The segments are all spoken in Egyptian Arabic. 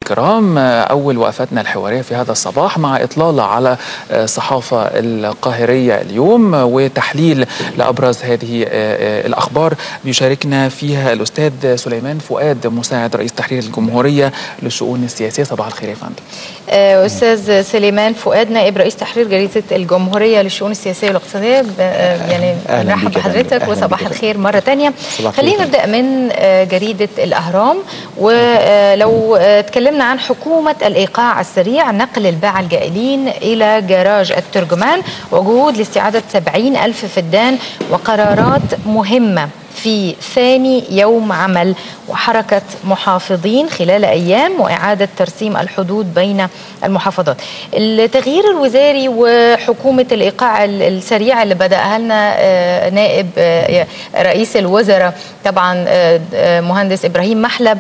الكرام أول وقفتنا الحوارية في هذا الصباح مع إطلالة على الصحافة القاهرية اليوم وتحليل لأبرز هذه الأخبار بيشاركنا فيها الأستاذ سليمان فؤاد مساعد رئيس تحرير الجمهورية للشؤون السياسية صباح الخير يا فندم أستاذ سليمان فؤاد نائب رئيس تحرير جريدة الجمهورية للشؤون السياسية والاقتصادية يعني نرحب بحضرتك وصباح الخير مرة تانية خلينا نبدأ من جريدة الأهرام ولو اتكلمنا عن حكومة الإيقاع السريع نقل الباعة الجائلين إلى جراج الترجمان وجهود لاستعادة 70 ألف فدان وقرارات مهمة في ثاني يوم عمل وحركة محافظين خلال أيام وإعادة ترسيم الحدود بين المحافظات التغيير الوزاري وحكومة الإيقاع السريع اللي بدأها لنا نائب رئيس الوزراء طبعا مهندس إبراهيم محلب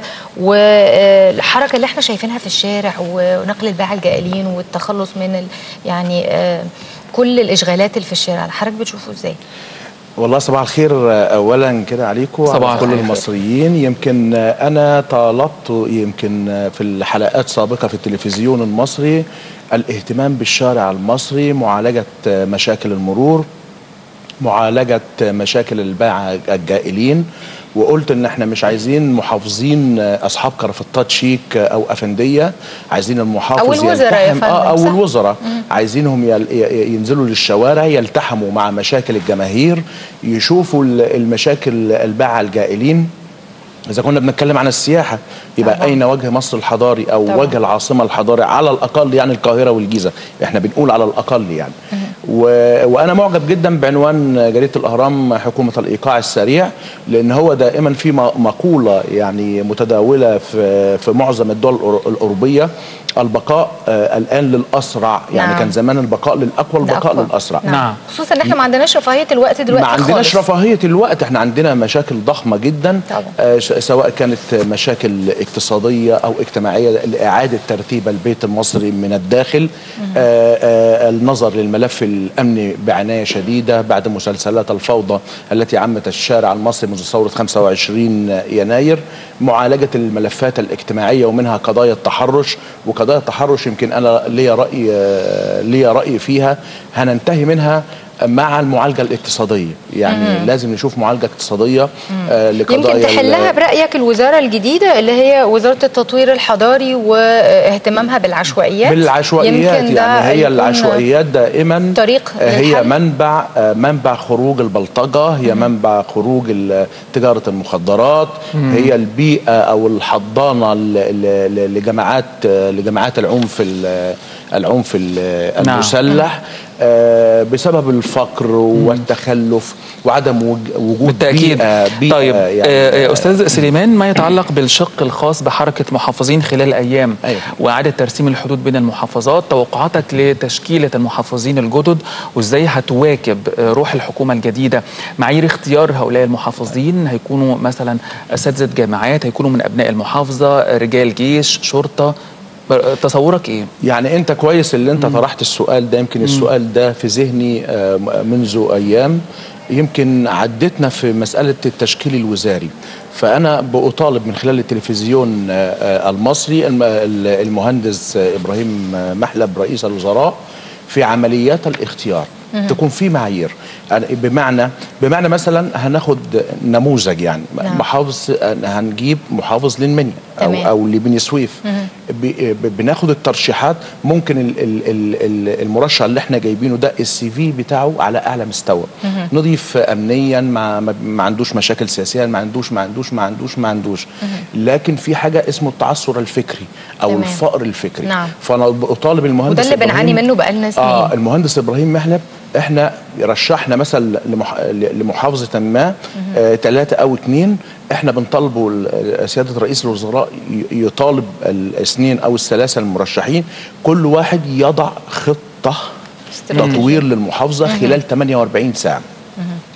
والحركة اللي احنا شايفينها في الشارع ونقل الباعة الجائلين والتخلص من يعني كل الإشغالات اللي في الشارع حضرتك بتشوفه إزاي؟ والله صباح الخير اولا كده عليكم صباح كل المصريين يمكن انا طالبت يمكن في الحلقات سابقه في التلفزيون المصري الاهتمام بالشارع المصري معالجه مشاكل المرور معالجه مشاكل الباعة الجائلين وقلت ان احنا مش عايزين محافظين اصحاب كرافتات شيك او افنديه عايزين المحافظ او الوزراء يا فندم آه او الوزراء عايزينهم ينزلوا للشوارع يلتحموا مع مشاكل الجماهير يشوفوا المشاكل الباعة الجائلين إذا كنا بنتكلم عن السياحة يبقى طبعا. أين وجه مصر الحضاري أو طبعا. وجه العاصمة الحضاري على الأقل يعني القاهرة والجيزة إحنا بنقول على الأقل يعني و... وأنا معجب جدا بعنوان جريدة الأهرام حكومة الإيقاع السريع لأن هو دائما في مقولة يعني متداولة في, في معظم الدول الأوروبية البقاء آه الان للاسرع يعني نعم. كان زمان البقاء للاقوى البقاء للاسرع نعم خصوصا ان احنا ما عندناش رفاهيه الوقت دلوقتي ما عندناش خالص. رفاهيه الوقت احنا عندنا مشاكل ضخمه جدا طبعا. آه سواء كانت مشاكل اقتصاديه او اجتماعيه لاعاده ترتيب البيت المصري من الداخل آه آه النظر للملف الامني بعنايه شديده بعد مسلسلات الفوضى التي عمت الشارع المصري منذ ثوره 25 يناير معالجه الملفات الاجتماعيه ومنها قضايا التحرش وقضايا التحرش يمكن انا ليا راي ليا راي فيها هننتهي منها مع المعالجه الاقتصاديه يعني مم. لازم نشوف معالجه اقتصاديه آه لقضايا يمكن تحلها برايك الوزاره الجديده اللي هي وزاره التطوير الحضاري واهتمامها بالعشوائيات بالعشوائيات يعني هي العشوائيات دائما طريق هي منبع منبع خروج البلطجه هي مم. منبع خروج تجاره المخدرات مم. هي البيئه او الحضانه لجماعات لجماعات العنف العنف المسلح نعم. آه بسبب الفقر والتخلف وعدم وجود بالتأكيد بيئة بيئة طيب يعني آه أستاذ سليمان ما يتعلق بالشق الخاص بحركة محافظين خلال الأيام أيوة. وإعادة ترسيم الحدود بين المحافظات توقعاتك لتشكيلة المحافظين الجدد وإزاي هتواكب روح الحكومة الجديدة معايير اختيار هؤلاء المحافظين هيكونوا مثلا أساتذة جامعات هيكونوا من أبناء المحافظة رجال جيش شرطة تصورك ايه؟ يعني انت كويس اللي انت طرحت السؤال ده يمكن السؤال ده في ذهني منذ ايام يمكن عدتنا في مساله التشكيل الوزاري فانا بأطالب من خلال التلفزيون المصري المهندس ابراهيم محلب رئيس الوزراء في عمليات الاختيار تكون في معايير يعني بمعنى بمعنى مثلا هناخد نموذج يعني نعم. محافظ هنجيب محافظ للمنيا او او لبني سويف بناخد الترشيحات ممكن ال ال ال المرشح اللي احنا جايبينه ده السي في بتاعه على اعلى مستوى نضيف امنيا ما, ما عندوش مشاكل سياسيه ما عندوش ما عندوش ما عندوش ما عندوش لكن في حاجه اسمه التعثر الفكري او تمام. الفقر الفكري نعم. فانا بطالب المهندس وده اللي بنعاني منه بقالنا سنين اه المهندس ابراهيم محلب احنا رشحنا مثلا لمح... لمحافظه ما ثلاثه آه او اثنين احنا بنطالبه سياده رئيس الوزراء يطالب الاثنين او الثلاثه المرشحين كل واحد يضع خطه تطوير للمحافظه خلال 48 ساعه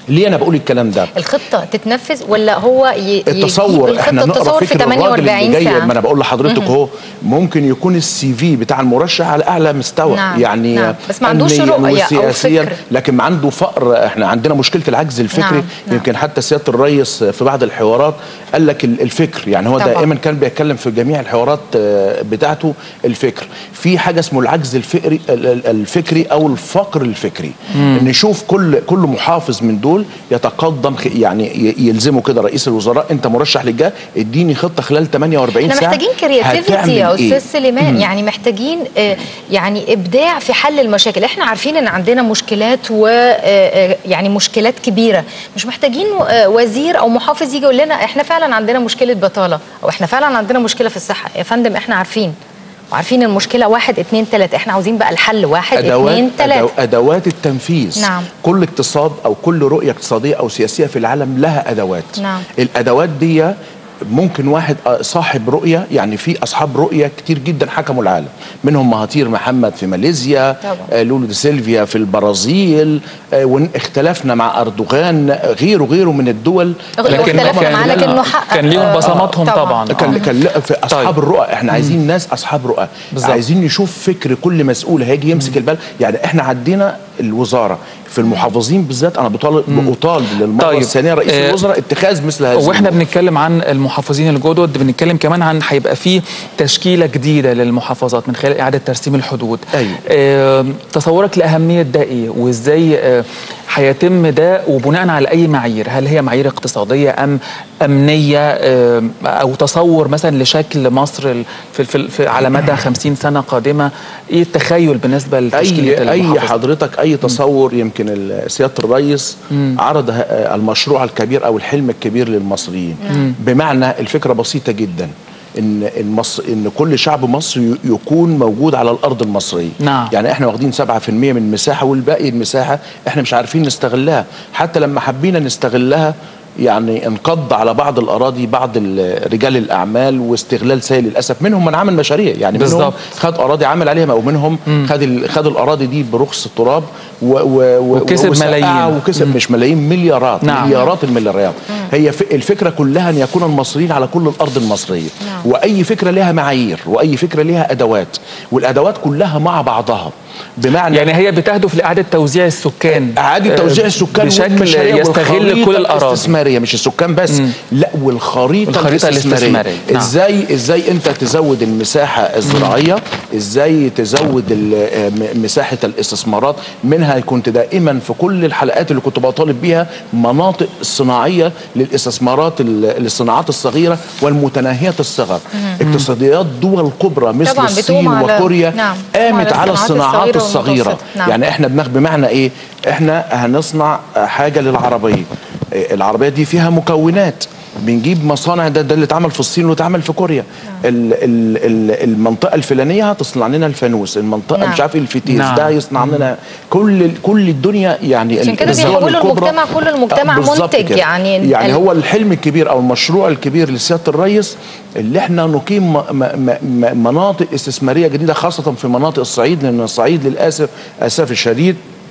ليه انا بقول الكلام ده الخطه تتنفذ ولا هو ي... التصور احنا نقرا التصور في فكر الراجل 48 اللي جاي ساعه ما انا بقول لحضرتك اهو ممكن يكون السي في بتاع المرشح على اعلى مستوى نعم، يعني نعم. بس ما عندوش فنياً رؤية أو وسياسياً، فكر. لكن ما عنده فقر احنا عندنا مشكله العجز الفكري نعم، نعم. يمكن حتى سياده الرئيس في بعض الحوارات قال لك ال- الفكر يعني هو طبعاً. دائما كان بيتكلم في جميع الحوارات آه، بتاعته الفكر في حاجه اسمه العجز الفكري ال- ال- الفكري او الفقر الفكري نشوف كل كل محافظ من دول يتقدم خ- يعني ي- يلزمه كده رئيس الوزراء انت مرشح للجاه اديني خطه خلال 48 احنا ساعه محتاجين كرياتيفيتي هتعمل يا إيه؟ استاذ سليمان يعني محتاجين آه، يعني ابداع في حل المشاكل احنا عارفين ان عندنا مشكلات و آه، آه، يعني مشكلات كبيره مش محتاجين آه، وزير او محافظ يجي يقول لنا احنا فعلا عندنا مشكله بطاله او احنا فعلا عندنا مشكله في الصحه يا فندم احنا عارفين وعارفين المشكله واحد اتنين تلاته احنا عاوزين بقى الحل واحد أدوات اتنين تلاته أدو- ادوات التنفيذ نعم. كل اقتصاد او كل رؤيه اقتصاديه او سياسيه في العالم لها ادوات نعم. الادوات دي ممكن واحد آه، صاحب رؤيه يعني في اصحاب رؤيه كتير جدا حكموا العالم منهم مهاتير محمد في ماليزيا طبعا. آه، لولو دي سيلفيا في البرازيل آه، واختلفنا مع اردوغان آه، غيره غيره من الدول اختلفنا كان- معاه لكنه حقق كان ليهم آه، بصماتهم طبعا كان آه. كان لا، في اصحاب طيب. الرؤى احنا عايزين ناس اصحاب رؤى بالظبط. عايزين نشوف فكر كل مسؤول هيجي يمسك البلد يعني احنا عدينا الوزاره في المحافظين بالذات انا بطالب بطالب للمره طيب. الثانيه رئيس آه، الوزراء اتخاذ مثل هذه واحنا الأمور. بنتكلم عن المحافظين الجدد بنتكلم كمان عن هيبقى في تشكيله جديده للمحافظات من خلال اعاده ترسيم الحدود أيوة. آه تصورك لاهميه ده ايه وازاي آه، هيتم ده وبناء على اي معايير هل هي معايير اقتصاديه ام امنيه آه، او تصور مثلا لشكل مصر ال- في, في, في على مدى 50 سنه قادمه ايه التخيل بالنسبه لتشكيله اي اي المحافظة؟ حضرتك اي تصور يمكن ال- سياده الرئيس عرض ه- المشروع الكبير او الحلم الكبير للمصريين بمعنى الفكره بسيطه جدا ان المصر ان كل شعب مصر ي- يكون موجود على الارض المصريه نعم. يعني احنا واخدين 7% من المساحه والباقي المساحه احنا مش عارفين نستغلها حتى لما حبينا نستغلها يعني انقض على بعض الاراضي بعض ال- رجال الاعمال واستغلال سيء للاسف منهم من عمل مشاريع يعني منهم بالظبط. خد اراضي عمل عليها ومنهم خد ال- خد الاراضي دي برخص التراب و و و وكسب وسقعها ملايين. وكسب مش ملايين مليارات نعم. مليارات المليارات هي ف- الفكره كلها ان يكون المصريين على كل الارض المصريه نعم. واي فكره لها معايير واي فكره لها ادوات والادوات كلها مع بعضها بمعنى يعني هي بتهدف لاعاده توزيع السكان اعاده توزيع آه، السكان بشكل والمشاريع يستغل والخريطة كل الاراضي الاستثماريه مش السكان بس لا والخريطه, الخريطة الاستثماريه, الاستثمارية، نعم. ازاي ازاي انت تزود المساحه الزراعيه ازاي تزود ال- آه، م- مساحه الاستثمارات منها كنت دائما في كل الحلقات اللي كنت بطالب بيها مناطق صناعيه للاستثمارات ال- للصناعات الصغيره والمتناهيه الصغر اقتصاديات دول كبرى مثل طبعاً الصين بتقوم على- وكوريا نعم، قامت على على الصناعات الصناعات الصغيرة الصغيره والمتوسطة. نعم. يعني احنا بناخد بمعنى ايه احنا هنصنع حاجه للعربيه إيه، العربيه دي فيها مكونات بنجيب مصانع ده, ده اللي اتعمل في الصين واتعمل في كوريا ال ال ال المنطقه الفلانيه هتصنع لنا الفانوس المنطقه نعم. مش عارف إيه الفتيس نعم. ده يصنع لنا كل كل الدنيا يعني عشان كده الدول بيحولوا الكبرى- المجتمع كل المجتمع آه، بالظبط منتج كده. يعني يعني ال- هو الحلم الكبير او المشروع الكبير لسياده الرئيس اللي احنا نقيم م م م مناطق استثماريه جديده خاصه في مناطق الصعيد لان الصعيد للاسف اسف الشديد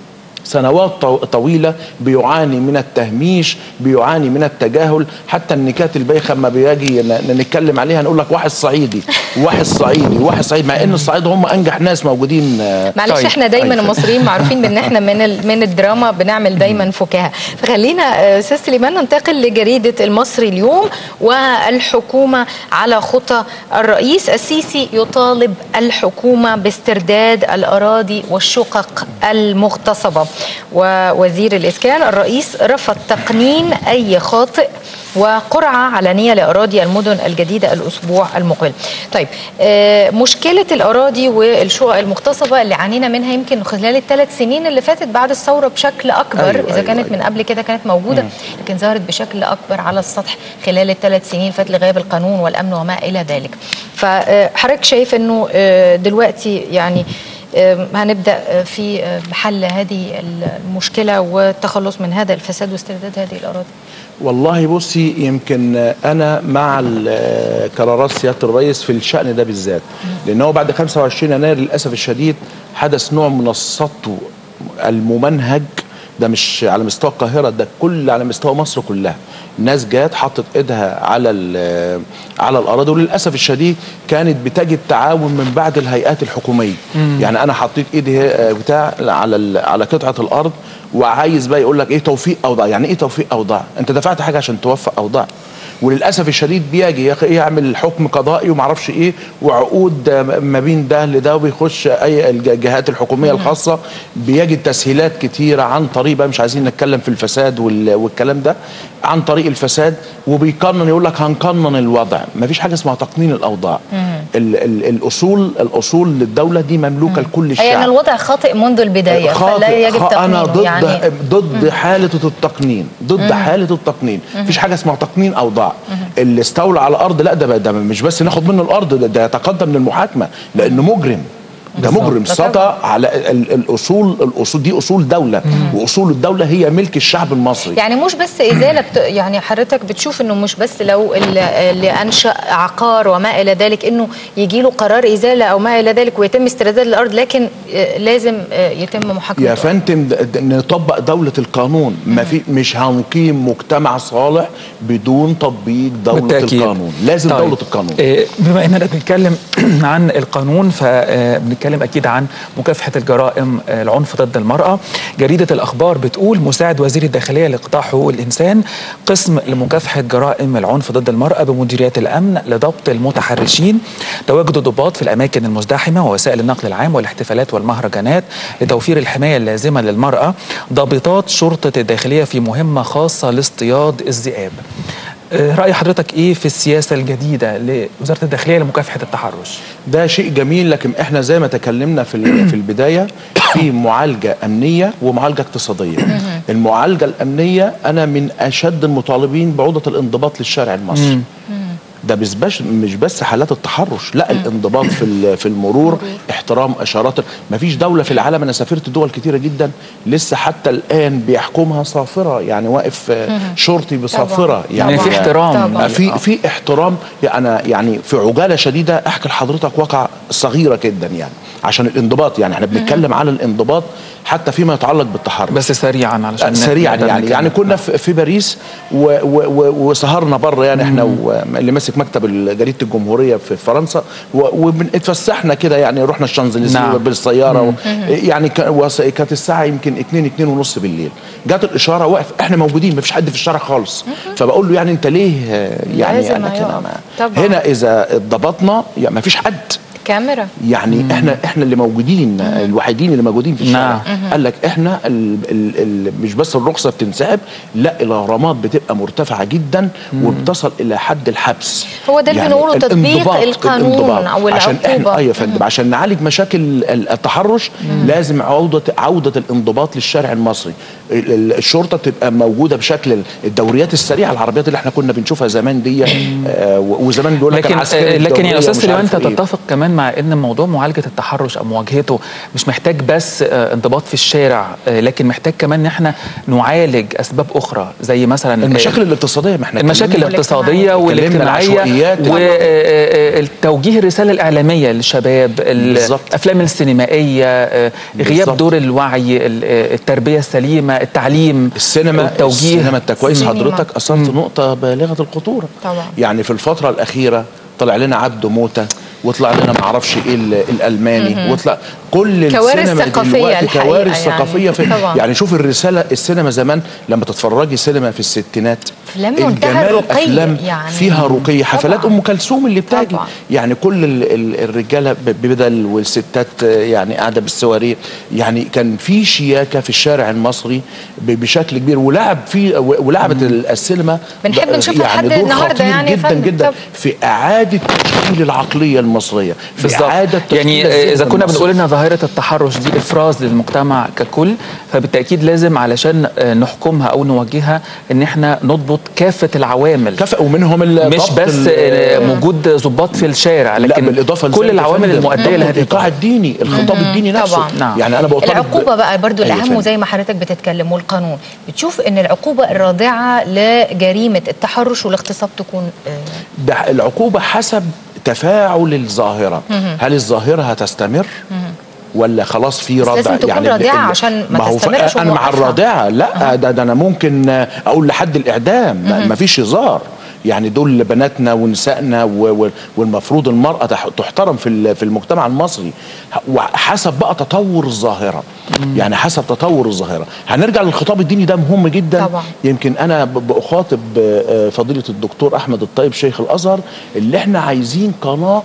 سنوات طو- طويلة بيعاني من التهميش بيعاني من التجاهل حتى النكات البايخة لما بيجي ن- نتكلم عليها نقول لك واحد صعيدي واحد صعيدي واحد صعيدي مع ان الصعيد هم انجح ناس موجودين آه، معلش طيب. احنا دايما أيوة. المصريين معروفين بان احنا من ال- من الدراما بنعمل دايما فكاهه فخلينا آه، استاذ سليمان ننتقل لجريده المصري اليوم والحكومه على خطى الرئيس السيسي يطالب الحكومه باسترداد الاراضي والشقق المغتصبه ووزير الاسكان الرئيس رفض تقنين اي خاطئ وقرعة علنية لأراضي المدن الجديدة الأسبوع المقبل طيب آه، مشكلة الأراضي والشقق المغتصبة اللي عانينا منها يمكن خلال الثلاث سنين اللي فاتت بعد الثورة بشكل أكبر أيوة، إذا أيوة، كانت أيوة. من قبل كده كانت موجودة لكن ظهرت بشكل أكبر على السطح خلال الثلاث سنين فات لغياب القانون والأمن وما إلى ذلك فحضرتك شايف أنه آه، دلوقتي يعني آه، هنبدأ آه، في آه، بحل هذه المشكلة والتخلص من هذا الفساد واسترداد هذه الأراضي والله بصي يمكن انا مع ال- قرارات سياده الرئيس في الشان ده بالذات لان هو بعد 25 يناير للاسف الشديد حدث نوع من السطو الممنهج ده مش على مستوى القاهره ده كل على مستوى مصر كلها ناس جات حطت ايدها على على الاراضي وللاسف الشديد كانت بتجد تعاون من بعض الهيئات الحكوميه مم. يعني انا حطيت ايدي بتاع على على قطعه الارض وعايز بقى يقول لك ايه توفيق اوضاع يعني ايه توفيق اوضاع انت دفعت حاجه عشان توفق اوضاع وللاسف الشديد بيجي يعمل حكم قضائي وما اعرفش ايه وعقود ما بين ده لده وبيخش اي الجهات الحكوميه الخاصه بيجد تسهيلات كتيره عن طريق بقى مش عايزين نتكلم في الفساد والكلام ده عن طريق الفساد وبيقنن يقول لك هنقنن الوضع ما فيش حاجه اسمها تقنين الاوضاع ال ال الاصول الاصول للدوله دي مملوكه لكل الشعب يعني الوضع خاطئ منذ البدايه خاطئ فلا يجب خ... انا ضد يعني ضد مم. حاله التقنين ضد مم. حاله التقنين مفيش حاجه اسمها تقنين اوضاع اللي استولى على الارض لا ده ده مش بس ناخد منه الارض ده, ده يتقدم للمحاكمه لانه مجرم ده مجرم سطى على الاصول الاصول دي اصول دوله مم. واصول الدوله هي ملك الشعب المصري يعني مش بس ازاله بت... يعني حضرتك بتشوف انه مش بس لو اللي انشا عقار وما الى ذلك انه يجي له قرار ازاله او ما الى ذلك ويتم استرداد الارض لكن لازم يتم محاكمته يا فندم نطبق دوله القانون ما في مش هنقيم مجتمع صالح بدون تطبيق دوله بالتأكيد. القانون لازم طيب. دوله القانون بما اننا بنتكلم عن القانون فبنتكلم بنتكلم اكيد عن مكافحه الجرائم العنف ضد المراه جريده الاخبار بتقول مساعد وزير الداخليه لقطاع حقوق الانسان قسم لمكافحه جرائم العنف ضد المراه بمديريات الامن لضبط المتحرشين تواجد الضباط في الاماكن المزدحمه ووسائل النقل العام والاحتفالات والمهرجانات لتوفير الحمايه اللازمه للمراه ضابطات شرطه الداخليه في مهمه خاصه لاصطياد الذئاب رأي حضرتك إيه في السياسة الجديدة لوزارة الداخلية لمكافحة التحرش؟ ده شيء جميل لكن إحنا زي ما تكلمنا في في البداية في معالجة أمنية ومعالجة اقتصادية. المعالجة الأمنية أنا من أشد المطالبين بعودة الانضباط للشارع المصري. ده مش بس مش بس حالات التحرش لا مم. الانضباط في في المرور احترام اشارات ما فيش دوله في العالم انا سافرت دول كتيره جدا لسه حتى الان بيحكمها صافره يعني واقف مم. شرطي بصافره يعني في احترام في في احترام يعني انا يعني في عجاله شديده احكي لحضرتك واقع صغيره جدا يعني عشان الانضباط يعني احنا بنتكلم على الانضباط حتى فيما يتعلق بالتحرش بس سريعا علشان سريعا يعني يعني كنا في باريس وسهرنا بره يعني احنا اللي ماسك مكتب جريده الجمهوريه في فرنسا واتفسحنا كده يعني رحنا الشانزليزيه نعم. بالسياره و يعني كانت الساعه يمكن 2 2 ونص بالليل جت الاشاره واقف احنا موجودين ما فيش حد في الشارع خالص فبقول له يعني انت ليه يعني انا كده هنا اذا اتضبطنا يعني ما فيش حد كاميرا يعني مم. احنا احنا اللي موجودين مم. الوحيدين اللي موجودين في الشارع نعم. قال لك احنا ال ال ال مش بس الرخصه بتنسحب لا الغرامات بتبقى مرتفعه جدا مم. وبتصل الى حد الحبس هو ده اللي يعني بنقوله تطبيق القانون الانضباط. او عشان احنا ايوه يا فندم عشان نعالج مشاكل التحرش مم. لازم عوده عوده الانضباط للشارع المصري الشرطه تبقى موجوده بشكل الدوريات السريعه العربيات اللي احنا كنا بنشوفها زمان دي آه وزمان بيقول لك لكن لكن يا استاذ سليمان انت تتفق كمان مع ان موضوع معالجه التحرش او مواجهته مش محتاج بس انضباط في الشارع لكن محتاج كمان ان احنا نعالج اسباب اخرى زي مثلا المشاكل الاقتصاديه ما احنا المشاكل الاقتصاديه والاجتماعيه وتوجيه الرساله الاعلاميه للشباب الافلام السينمائيه غياب دور الوعي التربيه السليمه التعليم السينما التوجيه السينما انت كويس حضرتك اثرت نقطه بالغه الخطوره طبعا يعني في الفتره الاخيره طلع لنا عبده موته واطلع لنا ما اعرفش ايه الالماني واطلع كل كوارث السينما ثقافيه دلوقتي كوارث يعني ثقافيه في طبعا. يعني شوف الرساله السينما زمان لما تتفرجي سينما في الستينات افلام منتهى الرقي افلام يعني فيها رقي حفلات ام كلثوم اللي بتاجي طبعا. يعني كل ال ال الرجاله ببدل والستات يعني قاعده بالسواريه يعني كان في شياكه في الشارع المصري بشكل كبير ولعب في ولعبت السينما بنحب نشوفها يعني لحد النهارده يعني جدا جدا في اعاده تشكيل العقليه المصريه في بالزبط. اعاده يعني اذا كنا بنقول ان ظاهره التحرش دي افراز للمجتمع ككل فبالتاكيد لازم علشان نحكمها او نوجهها ان احنا نضبط كافه العوامل كافه ومنهم مش بس موجود ضباط في الشارع لكن لا بالإضافة كل العوامل المؤديه لهذه الايقاع الديني الخطاب الديني نفسه طبعا. نعم. يعني انا بطالب العقوبه بقى برضو الاهم وزي ما حضرتك بتتكلم والقانون بتشوف ان العقوبه الرادعه لجريمه التحرش والاغتصاب تكون ده العقوبه حسب تفاعل الظاهره هل الظاهره هتستمر ولا خلاص في بس ردع لازم تكون يعني رادعة عشان ما هو ف- تستمرش انا مع ونوقفها. الرادعه لا ده, ده انا ممكن اقول لحد الاعدام ما فيش هزار يعني دول بناتنا ونسائنا و- و- والمفروض المرأة تح- تحترم في ال- في المجتمع المصري ه- وحسب بقى تطور الظاهرة يعني حسب تطور الظاهرة هنرجع للخطاب الديني ده مهم جدا طبعا. يمكن انا ب- بخاطب آه، فضيلة الدكتور احمد الطيب شيخ الازهر اللي احنا عايزين قناة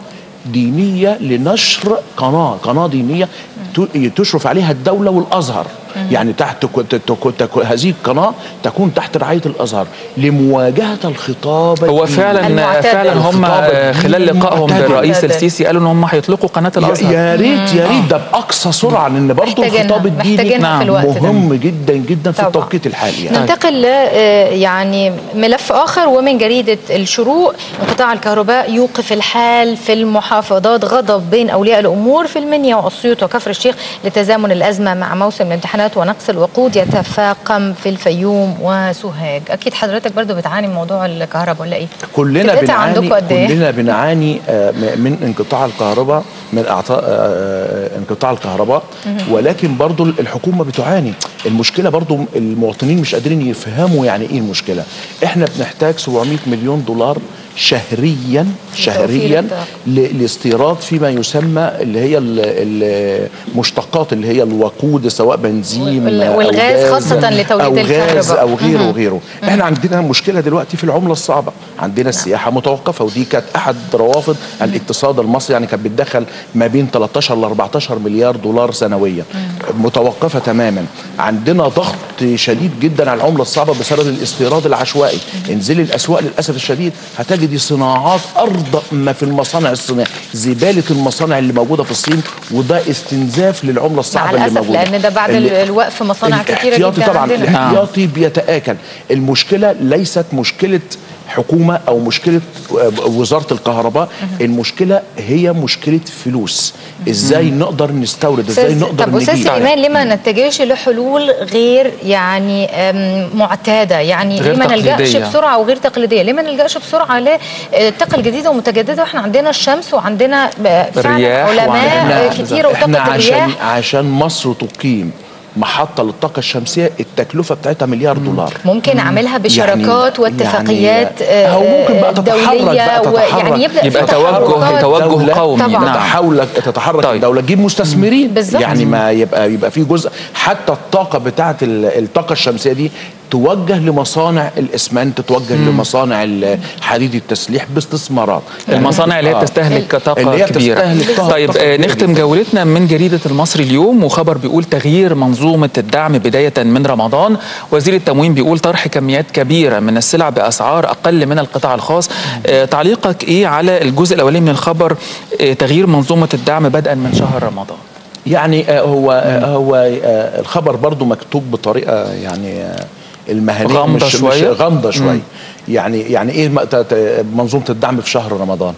دينية لنشر قناة قناة دينية ت- تشرف عليها الدولة والأزهر يعني تحت ك- ت- ت- ت- هذه القناة تكون تحت رعاية الأزهر لمواجهة الخطاب هو الديني. فعلا المعتدل. فعلا هم الخطاب آه، خلال الديني لقائهم المعتدل. بالرئيس المعتدل. السيسي قالوا ان هم هيطلقوا قناه يا- الازهر يا ريت يا ريت ده باقصى سرعه لان برضه محتاجينها- الخطاب الديني محتاجينها في الوقت ده. مهم جدا جدا في طبعا. التوقيت الحالي يعني. ننتقل ل آه، يعني ملف اخر ومن جريده الشروق انقطاع الكهرباء يوقف الحال في المحافظات غضب بين اولياء الامور في المنيا واسيوط وكفر الشيخ لتزامن الازمه مع موسم الامتحانات ونقص الوقود يتفاقم في الفيوم وسوهاج اكيد حضرتك برضو بتعاني من موضوع الكهرباء ولا ايه كلنا بتقطع بنعاني عندكم قد ايه كلنا بنعاني آه، م- من انقطاع الكهرباء من اعطاء آه، انقطاع الكهرباء ولكن برضو الحكومه بتعاني المشكله برضو المواطنين مش قادرين يفهموا يعني ايه المشكله احنا بنحتاج 700 مليون دولار شهريا شهريا الطاقة. ل- لاستيراد فيما يسمى اللي هي ال- المشتقات اللي هي الوقود سواء بنزين وال- أو والغاز جاز خاصة لتوليد أو غاز الكهرباء. او غيره وغيره احنا عندنا مشكله دلوقتي في العمله الصعبه عندنا السياحه متوقفه ودي كانت احد روافد الاقتصاد المصري يعني كانت بتدخل ما بين 13 ل 14 مليار دولار سنويا متوقفه تماما عندنا ضغط شديد جدا على العمله الصعبه بسبب الاستيراد العشوائي انزلي الاسواق للاسف الشديد هتجدي صناعات ارضى ما في المصانع الصناعيه زباله المصانع اللي موجوده في الصين وده استنزاف للعمله مع الصعبه اللي الاسف موجوده لان ده بعد اللي- الوقف مصانع كتيره الاحتياطي جدا طبعا عندنا الاحتياطي بيتآكل المشكلة ليست مشكلة حكومة أو مشكلة وزارة الكهرباء المشكلة هي مشكلة فلوس إزاي نقدر نستورد إزاي أستاذ- نقدر طب استاذ نجيب سليمان ليه ما نتجهش لحلول غير يعني أم، معتاده يعني غير ليه ما نلجاش تقليدية. بسرعه وغير تقليديه ليه ما نلجاش بسرعه للطاقه الجديده ومتجدده واحنا عندنا الشمس وعندنا ب- فعلا الرياح علماء وعندنا- كتير احنا وطاقه عشان الرياح عشان مصر تقيم محطة للطاقة الشمسية التكلفة بتاعتها مليار دولار ممكن اعملها بشراكات يعني- واتفاقيات يعني هو ممكن بقى آه، تتحرك دوليه بقى تتحرك ويعني يبدا يبقى في توجه تحركات. توجه الدولة قومي طبعاً. نعم تحاول تتحرك طيب. الدوله تجيب مستثمرين بالظبط. يعني ما يبقى يبقى في جزء حتى الطاقه بتاعه ال- الطاقه الشمسيه دي توجه لمصانع الاسمنت توجه لمصانع ال- حديد التسليح باستثمارات المصانع اللي هي آه. بتستهلك اللي طاقه هي كبيره بتستهلك طاقة طيب آه، كبيرة نختم جداً. جولتنا من جريده المصري اليوم وخبر بيقول تغيير منظومه الدعم بدايه من رمضان وزير التموين بيقول طرح كميات كبيره من السلع باسعار اقل من القطاع الخاص آه، تعليقك ايه على الجزء الاولاني من الخبر آه، تغيير منظومه الدعم بدءا من شهر رمضان يعني آه، هو آه، هو آه، الخبر برضو مكتوب بطريقه يعني آه، المهنيه غامضة مش شوية؟ مش غامضه شويه يعني يعني ايه م- ت- ت- منظومه الدعم في شهر رمضان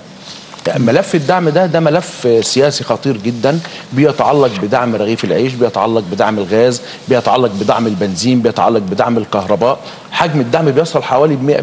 ملف الدعم ده ده ملف سياسي خطير جدا بيتعلق بدعم رغيف العيش بيتعلق بدعم الغاز بيتعلق بدعم البنزين بيتعلق بدعم الكهرباء حجم الدعم بيصل حوالي 100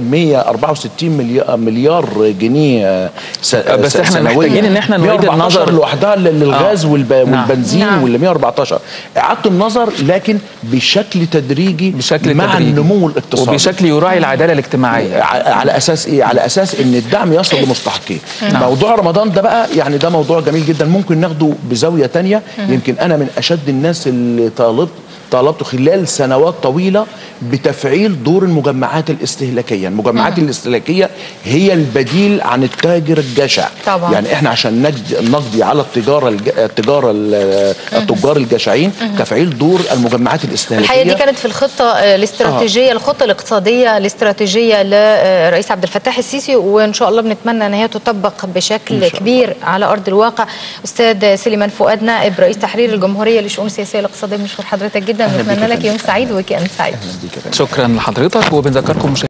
164 مليار مليار جنيه س- بس احنا سنوياً. محتاجين إن احنا نعيد 114 النظر. لوحدها لل- للغاز آه. والب... نعم. والبنزين نعم. وال 114 اعاده النظر لكن بشكل تدريجي بشكل مع تدريجي. النمو الاقتصادي وبشكل يراعي العداله الاجتماعيه ع- على اساس ايه على اساس ان الدعم يصل لمستحقيه موضوع رمضان ده بقى يعني ده موضوع جميل جدا ممكن ناخده بزاويه تانية يمكن انا من اشد الناس اللي طالبت طالبت خلال سنوات طويلة بتفعيل دور المجمعات الاستهلاكية المجمعات الاستهلاكية هي البديل عن التاجر الجشع طبعا. يعني احنا عشان نجد نقضي على التجارة الج... التجارة ال- التجار الجشعين تفعيل دور المجمعات الاستهلاكية الحقيقه دي كانت في الخطه آه، الاستراتيجيه الخطه الاقتصاديه الاستراتيجيه للرئيس عبد الفتاح السيسي وان شاء الله بنتمنى ان هي تطبق بشكل إن شاء الله. كبير على ارض الواقع استاذ سليمان فؤاد نائب رئيس تحرير الجمهوريه للشؤون السياسيه والاقتصاديه بنشكر حضرتك جدا أهلا بك ونتمنى يا لك فندم. يوم سعيد ويك اند سعيد أهلاً بيك يا فندم. شكرا لحضرتك وبنذكركم